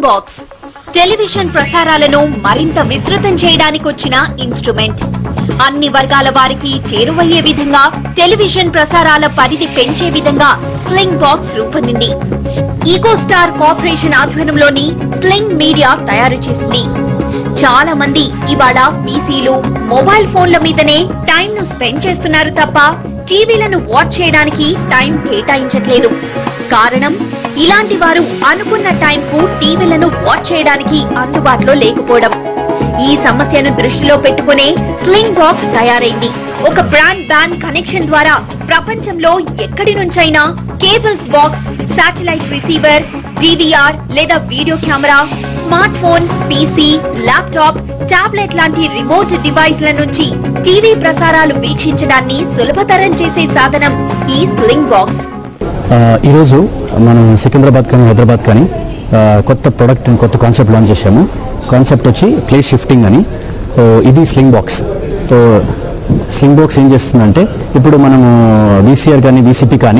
box television ప్రసారాలను మరింత విస్తృతం చేయడానికి వచ్చిన ఇన్స్ట్రుమెంట్ అన్ని వర్గాల వారికి చేరువయ్యే విధంగా టెలివిజన్ ప్రసారాల పరిధి పెంచే విధంగా స్లింగ్ బాక్స్ రూపొందింది ఈకోస్టార్ కార్పొరేషన్ ఆధ్వర్యంలోని స్లింగ్ మీడియా తయారు చేసింది చాలా మంది ఇవాళ పీసీలు మొబైల్ ఫోన్ల మీదనే టైం ను స్పెండ్ చేస్తున్నారు తప్ప టీవీలను వాచ్ చేయడానికి టైం కేటాయించట్లేదు కారణం ఇలాంటి వారు అనుకున్న టైం కు టీవీలను వాచ్ చేయడానికి అందుబాటులో లేకపోవడం ఈ సమస్యను దృష్టిలో పెట్టుకునే స్లింగ్ బాక్స్ తయారైంది ఒక బ్రాండ్ బ్యాండ్ కనెక్షన్ ద్వారా ప్రపంచంలో ఎక్కడి నుంచైనా cables box satellite receiver DVR లేదా video camera smart phone PC laptop tablet లాంటి రిమోట్ డివైస్ల నుంచి టీవీ ప్రసారాలు వీక్షించడాన్ని సులభతరం చేసే సాధనం ఈ స్లింగ్ బాక్స్ ఆ, ఈరోజు మనం సికింద్రాబాద్ కానీ హైదరాబాద్ కానీ ఆ, కొత్త ప్రోడక్ట్ కొత్త కాన్సెప్ట్ లాంచ్ చేశాము కాన్సెప్ట్ వచ్చి ప్లేస్ షిఫ్టింగ్ అని సో ఇది Slingbox so Slingbox ఏం చేస్తుందంటే ఇప్పుడు మనము వీసీఆర్ కానీ వీసీపీ కానీ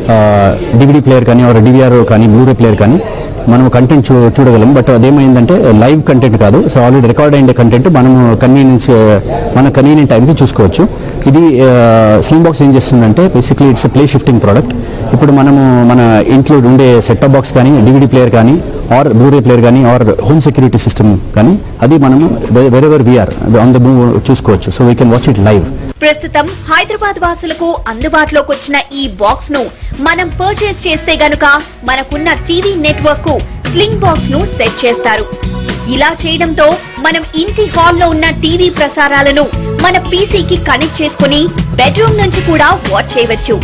డివిడి ప్లేయర్ కానీ ఆర్ డివిఆర్ కానీ బ్లూరే ప్లేయర్ కానీ మనం కంటెంట్ చూ చూడగలం బట్ అదేమైందంటే లైవ్ కంటెంట్ కాదు సో ఆల్రెడీ రికార్డ్ అయిన కంటెంట్ మనము కన్వీనియన్స్ మన కన్వీనియంట్ టైంకి చూసుకోవచ్చు ఇది స్లింగ్ బాక్స్ ఏం చేస్తుందంటే basically it's play shifting product ఇప్పుడు మనము మన ఇంట్లో ఉండే సెట్ బాక్స్ కానీ డివిడి ప్లేయర్ కానీ ఆర్ బ్లూరే ప్లేయర్ కానీ ఆర్ హోమ్ సెక్యూరిటీ సిస్టమ్ కానీ అది మనము wherever we are on the move చూసుకోవచ్చు so we can watch it live ప్రస్తుతం హైదరాబాద్ వాసులకు అందుబాటులోకి వచ్చిన ఈ బాక్స్ ను మనం పర్చేస్ చేస్తే గనుక మనకున్న టీవీ నెట్వర్క్ కు స్లింగ్ బాక్స్ ను సెట్ చేస్తారు ఇలా చేయడంతో మనం ఇంటి హాల్లో ఉన్న టీవీ ప్రసారాలను మన పీసీకి కనెక్ట్ చేసుకుని బెడ్రూమ్ నుంచి కూడా వాచ్ చేయవచ్చు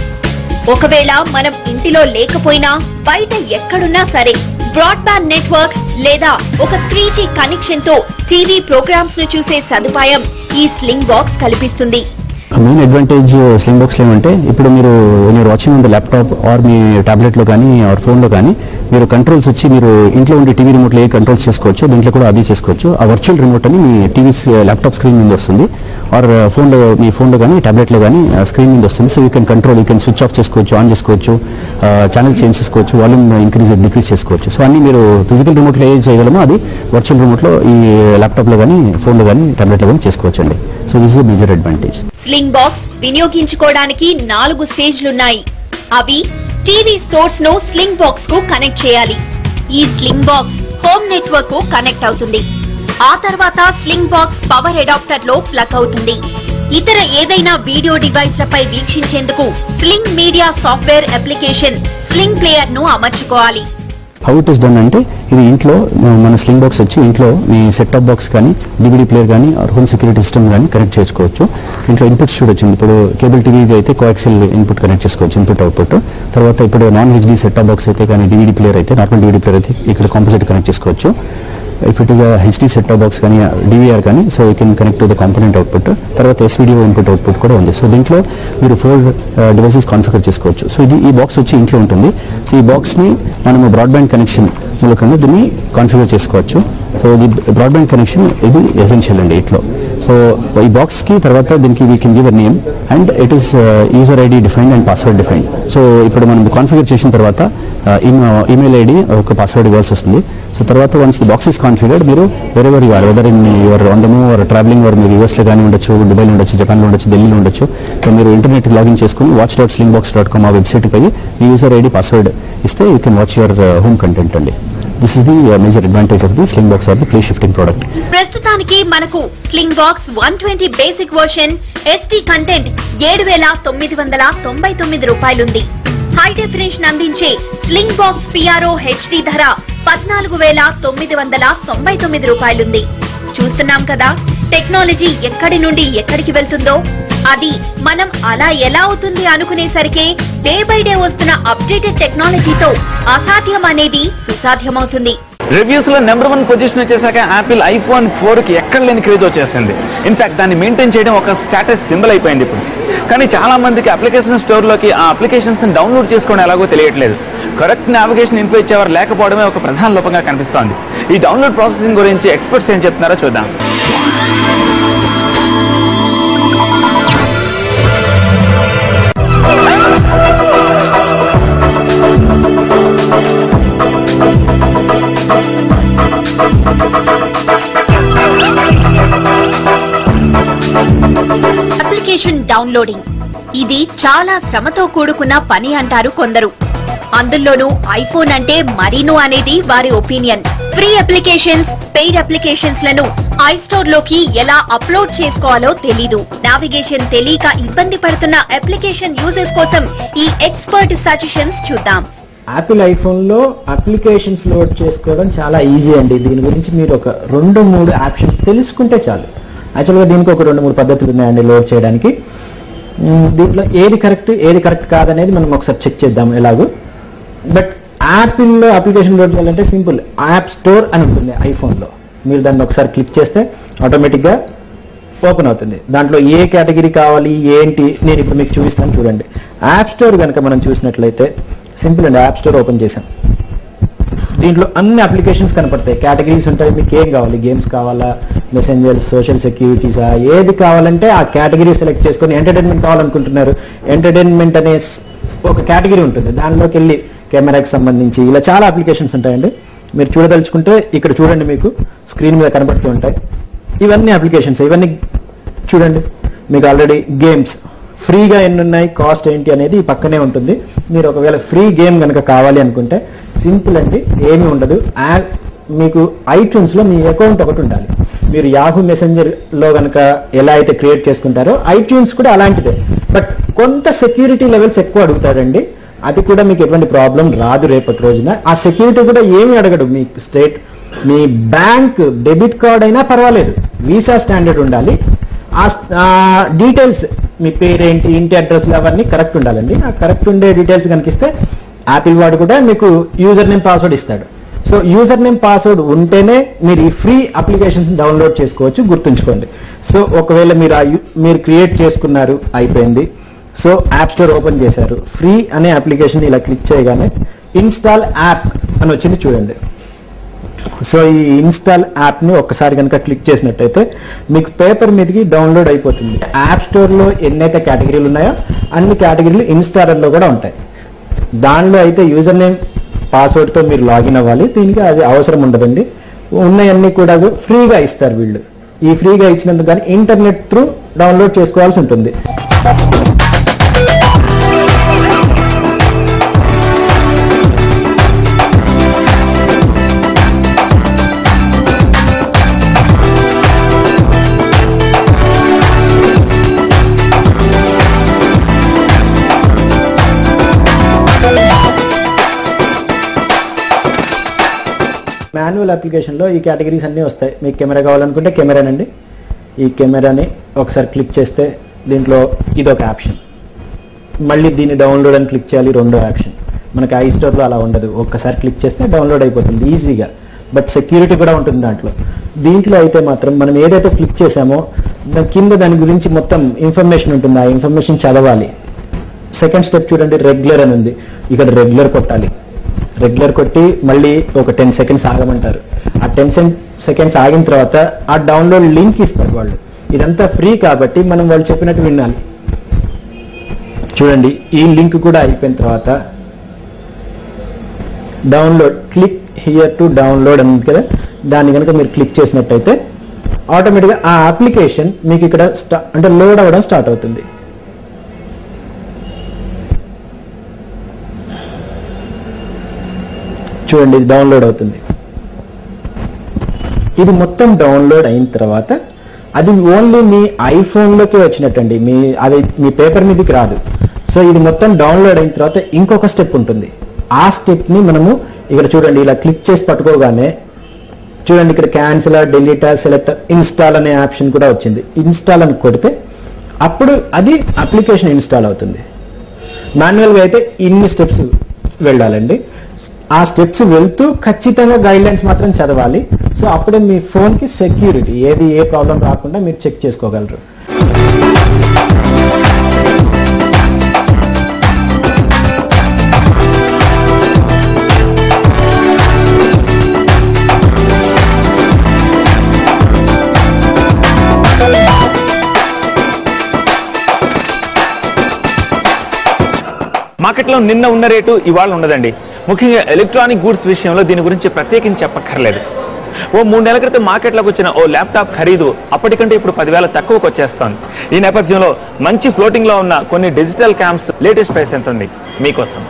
ఒకవేళ మనం ఇంటిలో లేకపోయినా బయట ఎక్కడున్నా సరే బ్రాడ్బ్యాండ్ నెట్వర్క్ లేదా ఒక త్రీ జీ కనెక్షన్ తో టీవీ ప్రోగ్రామ్స్ ను చూసే సదుపాయం ఈ స్లింగ్ బాక్స్ కల్పిస్తుంది మెయిన్ అడ్వాంటేజ్ స్లింగ్ బాక్స్ ఏమంటే ఇప్పుడు మీరు మీరు watching on the laptop or మీ టాబ్లెట్లో కానీ ఆర్ ఫోన్లో కానీ మీరు కంట్రోల్స్ వచ్చి మీరు ఇంట్లో ఉండే టీవీ రిమోట్లో ఏ కంట్రోల్స్ చేసుకోవచ్చు దీంట్లో కూడా అది చేసుకోవచ్చు ఆ వర్చువల్ రిమోట్ అని మీ టీవీ ల్యాప్టాప్ స్క్రీన్ మీద వస్తుంది ఆర్ ఫోన్లో మీ ఫోన్లో కానీ టాబ్లెట్లో కానీ స్క్రీన్ మీద వస్తుంది so you can control you can switch off చేసుకోవచ్చు ఆన్ చేసుకోవచ్చు ఛానల్ చేంజ్ చేసుకోవచ్చు వాల్యూమ్ ఇంక్రీజ్ డిక్రీజ్ చేసుకోవచ్చు సో అన్ని మీరు ఫిజికల్ రిమోట్లో ఏది చేయగలమో అది వర్చువల్ రిమోట్లో ఈ ల్యాప్టాప్లో కానీ ఫోన్లో కానీ టాబ్లెట్లో కానీ చేసుకోవచ్చు అండి so this is major advantage Slingbox వినియోగించుకోవడానికి నాలుగు స్టేజ్లున్నాయి అవి టీవీ సోర్స్ ను స్లింగ్ బాక్స్ కు కనెక్ట్ చేయాలి ఈ స్లింగ్ బాక్స్ హోమ్ నెట్వర్క్ కు కనెక్ట్ అవుతుంది ఆ తర్వాత స్లింగ్ బాక్స్ పవర్ అడాప్టర్ లో ప్లగ్ అవుతుంది ఇతర ఏదైనా వీడియో డివైస్ లపై వీక్షించేందుకు Sling Media software application Sling player ను అమర్చుకోవాలి హౌ ఇట్ ఇస్ డన్ అంటే ఇది ఇంట్లో మ- మన స్లింగ్ బాక్స్ వచ్చి ఇంట్లో మీ సెట్ టాప్ బాక్స్ కానీ డివిడి ప్లేయర్ కానీ ఆర్ హోమ్ సెక్యూరిటీ సిస్టమ్ కానీ కనెక్ట్ చేసుకోవచ్చు ఇంట్లో ఇన్పుట్స్ చూడొచ్చు ఇప్పుడు కేబుల్ టీవీ అయితే కోయాక్సిల్ ఇన్పుట్ కనెక్ట్ చేసుకోవచ్చు ఇన్పుట్ అవుట్పుట్ తర్వాత ఇప్పుడు non HD set top box అయితే కానీ డివిడి ప్లేయర్ అయితే నార్మల్ డివిడి ప్లేయర్ అయితే ఇక్కడ కాంపోజిట్ కనెక్ట్ చేసుకోవచ్చు if it is HD set top box కానీ డివిఆర్ కానీ so you can connect to the component output తర్వాత ఎస్విడిఓ ఇన్పుట్ అవుట్పుట్ కూడా ఉంది సో దీంట్లో మీరు ఫోర్ డివైసెస్ కాన్ఫిగర్ చేసుకోవచ్చు సో ఇది ఈ బాక్స్ వచ్చి ఇంట్లో ఉంటుంది సో ఈ బాక్స్ని మనము బ్రాడ్బ్యాండ్ కనెక్షన్ మూలకంగా దీన్ని కాన్ఫిగర్ చేసుకోవచ్చు సో ఇది బ్రాడ్బ్యాండ్ కనెక్షన్ ఇది ఎసెన్షియల్ అండి ఇట్లో సో ఈ బాక్స్కి తర్వాత దీనికి we can give a name and it is user ID defined and password defined so ఇప్పుడు మనం కాన్ఫిగర్ చేసిన తర్వాత ఈమెయిల్ ఐడి ఒక పాస్వర్డ్ ఇవ్వాల్సి వస్తుంది సో తర్వాత once the box is configured మీరు wherever you're whether in your on the move or travelling or మీరు యూఎస్లో కానీ ఉండొచ్చు దుబాయ్లో ఉండొచ్చు జపాన్లో ఉండొచ్చు ఢిల్లీలో ఉండొచ్చు సో మీరు ఇంటర్నెట్ లాగిన్ చేసుకుని watch dot Slingbox dot com ఆ వెబ్సైట్కి పోయి మీ యూజర్ ఐడి పాస్వర్డ్ ఇస్తే you can watch your home content అండి this is the major advantage of the Slingbox or the play shifting product ప్రస్తుతానికి మనకు Slingbox one twenty basic version ఎస్టీ కంటెంట్ ఏడు వేల తొమ్మిది వందల తొంభై తొమ్మిది రూపాయలుంది హై డెఫినేషన్ అందించే స్లింగ్ బాక్స్ పిఆర్ఓ హెచ్డి ధర పద్నాలుగు వేల తొమ్మిది వందల తొంభై తొమ్మిది రూపాయలుంది చూస్తున్నాం కదా టెక్నాలజీ ఎక్కడి నుండి ఎక్కడికి వెళ్తుందో అది మనం అలా ఎలా అవుతుంది అనుకునేసరికి డే బై డే వస్తున్న అప్డేటెడ్ టెక్నాలజీతో అసాధ్యం అనేది సుసాధ్యమవుతుంది రివ్యూస్ లో నెంబర్ వన్ పొజిషన్ వచ్చేసాక యాపిల్ ఐఫోన్ ఫోర్ కి ఎక్కడ లేని క్రేజ్ వచ్చేసింది ఇన్ఫాక్ట్ దాన్ని మెయింటైన్ చేయడం ఒక స్టేటస్ సింబల్ అయిపోయింది ఇప్పుడు కానీ చాలా మందికి అప్లికేషన్ స్టోర్ లోకి ఆ అప్లికేషన్స్ డౌన్లోడ్ చేసుకోవడం ఎలాగో తెలియట్లేదు కరెక్ట్ నావిగేషన్ ఇన్ఫో ఇచ్చేవారు లేకపోవడమే ఒక ప్రధాన లోపంగా కనిపిస్తోంది ఈ డౌన్లోడ్ ప్రాసెసింగ్ గురించి ఎక్స్పర్ట్స్ ఏం చెప్తున్నారో చూద్దాం డౌన్లోడింగ్ ఇది చాలా శ్రమతో కూడుకున్న పని అంటారు కొందరు అందులోనూ ఐఫోన్ అంటే మరీను అనేది వారి opinion free applications paid applications లను ఐస్టోర్ లోకి ఎలా అప్లోడ్ చేసుకోవాలో తెలీదు నావిగేషన్ తెలియక ఇబ్బంది పడుతున్న అప్లికేషన్ యూజర్స్ కోసం ఈ ఎక్స్పర్ట్ సజెషన్స్ చూద్దాం యాపిల్ ఐఫోన్లో అప్లికేషన్స్ లోడ్ చేసుకోవడం చాలా ఈజీ అండి దీని గురించి మీరు ఒక రెండు మూడు ఆప్షన్స్ తెలుసుకుంటే చాలు యాక్చువల్గా దీనికి ఒక రెండు మూడు పద్ధతులు ఉన్నాయండి లోడ్ చేయడానికి మ్, దీంట్లో ఏది కరెక్ట్ ఏది కరెక్ట్ కాదనేది మనం ఒకసారి చెక్ చేద్దాం ఎలాగో బట్ యాపిల్లో అప్లికేషన్ లోడ్ చేయాలంటే సింపుల్ యాప్ స్టోర్ అని ఉంటుంది ఐఫోన్లో మీరు దాన్ని ఒకసారి క్లిక్ చేస్తే ఆటోమేటిక్గా ఓపెన్ అవుతుంది దాంట్లో ఏ కేటగిరీ కావాలి ఏంటి నేను ఇప్పుడు మీకు చూపిస్తాను చూడండి యాప్ స్టోర్ కనుక మనం చూసినట్లయితే సింపుల్ అండి యాప్ స్టోర్ ఓపెన్ చేశాం దీంట్లో అన్ని అప్లికేషన్స్ కనపడతాయి కేటగిరీస్ ఉంటాయి మీకు ఏం కావాలి గేమ్స్ కావాలా మెసెంజర్ సోషల్ సెక్యూరిటీసా ఏది కావాలంటే ఆ కేటగిరీ సెలెక్ట్ చేసుకొని ఎంటర్టైన్మెంట్ కావాలనుకుంటున్నారు ఎంటర్టైన్మెంట్ అనే స్- ఒక కేటగిరీ ఉంటుంది దానిలోకి వెళ్ళి కెమెరాకి సంబంధించి ఇలా చాలా అప్లికేషన్స్ ఉంటాయండి మీరు చూడదలుచుకుంటే ఇక్కడ చూడండి మీకు స్క్రీన్ మీద కనపడుతూ ఉంటాయి ఇవన్నీ అప్లికేషన్స్ ఇవన్నీ చూడండి మీకు ఆల్రెడీ గేమ్స్ ఫ్రీగా ఎన్ని ఉన్నాయి కాస్ట్ ఏంటి అనేది ఈ పక్కనే ఉంటుంది మీరు ఒకవేళ ఫ్రీ గేమ్ కనుక కావాలి అనుకుంటే సింపుల్ అండి ఏమీ ఉండదు యాడ్ మీకు iTunes లో మీ అకౌంట్ ఒకటి ఉండాలి మీరు యాహూ మెసెంజర్లో కనుక ఎలా అయితే క్రియేట్ చేసుకుంటారో ఐట్యూన్స్ కూడా అలాంటిదే బట్ కొంత సెక్యూరిటీ లెవెల్స్ ఎక్కువ అడుగుతాడండి అది కూడా మీకు ఎటువంటి ప్రాబ్లం రాదు రేపటి రోజున ఆ సెక్యూరిటీ కూడా ఏమీ అడగడు మీ స్టేట్ మీ బ్యాంక్ డెబిట్ కార్డ్ అయినా పర్వాలేదు వీసా స్టాండర్డ్ ఉండాలి ఆ డీటెయిల్స్ మీ పేరేంటి ఇంటి అడ్రస్లు అవన్నీ కరెక్ట్ ఉండాలండి ఆ కరెక్ట్ ఉండే డీటెయిల్స్ కనిపిస్తే యాపిల్ వాడు కూడా మీకు యూజర్ నేమ్ పాస్వర్డ్ ఇస్తాడు సో యూజర్ నేమ్ పాస్వర్డ్ ఉంటేనే మీరు ఈ ఫ్రీ అప్లికేషన్స్ డౌన్లోడ్ చేసుకోవచ్చు గుర్తుంచుకోండి సో ఒకవేళ మీరు ఆ యు- మీరు క్రియేట్ చేసుకున్నారు అయిపోయింది సో యాప్ స్టోర్ ఓపెన్ చేశారు ఫ్రీ అనే అప్లికేషన్ ఇలా క్లిక్ చేయగానే ఇన్స్టాల్ యాప్ అని వచ్చింది చూడండి సో ఈ ఇన్స్టాల్ యాప్ని ఒక్కసారి కనుక క్లిక్ చేసినట్టయితే మీకు పేపర్ మీదకి డౌన్లోడ్ అయిపోతుంది యాప్ స్టోర్లో ఎన్నైతే కేటగిరీలు ఉన్నాయో అన్ని కేటగిరీలు ఇన్స్టాలర్లో కూడా ఉంటాయి దానిలో అయితే యూజర్ నేమ్ పాస్వర్డ్తో మీరు లాగిన్ అవ్వాలి దీనికి అది అవసరం ఉండదండి ఉన్నాయన్నీ కూడా ఫ్రీగా ఇస్తారు వీళ్ళు ఈ ఫ్రీగా ఇచ్చినందుకు కానీ ఇంటర్నెట్ త్రూ డౌన్లోడ్ చేసుకోవాల్సి ఉంటుంది మాన్యువల్ అప్లికేషన్లో ఈ కేటగిరీస్ అన్నీ వస్తాయి మీకు కెమెరా కావాలనుకుంటే కెమెరానండి ఈ కెమెరాని ఒకసారి క్లిక్ చేస్తే దీంట్లో ఇదొక ఆప్షన్ మళ్ళీ దీన్ని డౌన్లోడ్ అని క్లిక్ చేయాలి రెండో ఆప్షన్ మనకి ఐ స్టోర్లో అలా ఉండదు ఒక్కసారి క్లిక్ చేస్తే డౌన్లోడ్ అయిపోతుంది ఈజీగా బట్ సెక్యూరిటీ కూడా ఉంటుంది దాంట్లో దీంట్లో అయితే మాత్రం మనం ఏదైతే క్లిక్ చేసామో దాని కింద దాని గురించి మొత్తం ఇన్ఫర్మేషన్ ఉంటుంది ఆ ఇన్ఫర్మేషన్ చదవాలి సెకండ్ స్టెప్ చూడండి రెగ్యులర్ అని ఉంది ఇక్కడ రెగ్యులర్ కొట్టాలి రెగ్యులర్ కొట్టి మళ్ళీ ఒక టెన్ సెకండ్స్ ఆగమంటారు ఆ టెన్ సెకండ్స్ ఆగిన తర్వాత ఆ డౌన్లోడ్ లింక్ ఇస్తారు వాళ్ళు ఇదంతా ఫ్రీ కాబట్టి మనం వాళ్ళు చెప్పినట్టు వినాలి చూడండి ఈ లింక్ కూడా అయిపోయిన తర్వాత download click here to download అని ఉంది కదా దాన్ని కనుక మీరు క్లిక్ చేసినట్టయితే ఆటోమేటిక్గా ఆ అప్లికేషన్ మీకు ఇక్కడ స్టా అంటే లోడ్ అవ్వడం స్టార్ట్ అవుతుంది చూడండి ఇది డౌన్లోడ్ అవుతుంది ఇది మొత్తం డౌన్లోడ్ అయిన తర్వాత అది ఓన్లీ మీ ఐఫోన్లోకి వచ్చినట్టండి మీ అది మీ పేపర్ మీదకి రాదు సో ఇది మొత్తం డౌన్లోడ్ అయిన తర్వాత ఇంకొక స్టెప్ ఉంటుంది ఆ స్టెప్ని మనము ఇక్కడ చూడండి ఇలా క్లిక్ చేసి పట్టుకోగానే చూడండి ఇక్కడ క్యాన్సిల్ డెలీట్ సెలెక్ట్ ఇన్స్టాల్ అనే ఆప్షన్ కూడా వచ్చింది ఇన్స్టాల్ అని కొడితే అప్పుడు అది అప్లికేషన్ ఇన్స్టాల్ అవుతుంది మాన్యువల్గా అయితే ఇన్ని స్టెప్స్ వెళ్ళాలండి ఆ స్టెప్స్ వెళ్తూ ఖచ్చితంగా గైడ్ లైన్స్ మాత్రం చదవాలి సో అప్పుడే మీ ఫోన్కి సెక్యూరిటీ ఏది ఏ ప్రాబ్లం రాకుండా మీరు చెక్ చేసుకోగలరు మార్కెట్లో నిన్న ఉన్న రేటు ఇవాళ ఉండదండి ముఖ్యంగా ఎలక్ట్రానిక్ గూడ్స్ విషయంలో దీని గురించి ప్రత్యేకించి చెప్పక్కర్లేదు ఓ మూడు నెలల క్రితం మార్కెట్లోకి వచ్చిన ఓ ల్యాప్టాప్ ఖరీదు అప్పటికంటే ఇప్పుడు పదివేల తక్కువకు వచ్చేస్తోంది ఈ నేపథ్యంలో మంచి ఫ్లోటింగ్ లో ఉన్న కొన్ని డిజిటల్ క్యామ్స్ లేటెస్ట్ ప్రైస్ ఎంత ఉంది మీకోసం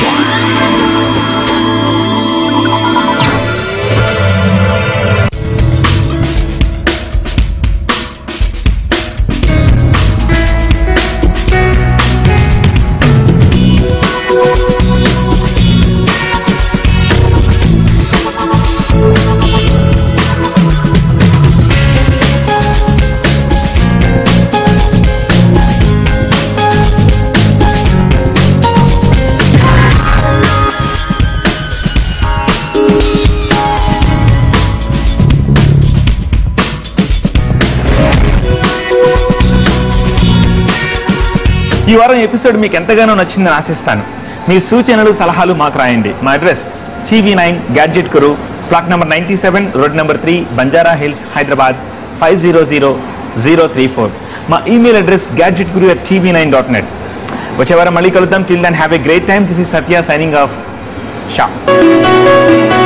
ఈ వారం ఎపిసోడ్ మీకు ఎంతగానో నచ్చిందని ఆశిస్తాను మీ సూచనలు సలహాలు మాకు రాయండి మా address TV nine gadget guru plot number ninety seven road number three Banjara Hills Hyderabad five zero zero zero three four మా email address gadget guru at TV nine dot net వచ్చే వారం మళ్ళీ కలుద్దాం till then have a great time this is Satya signing off Shah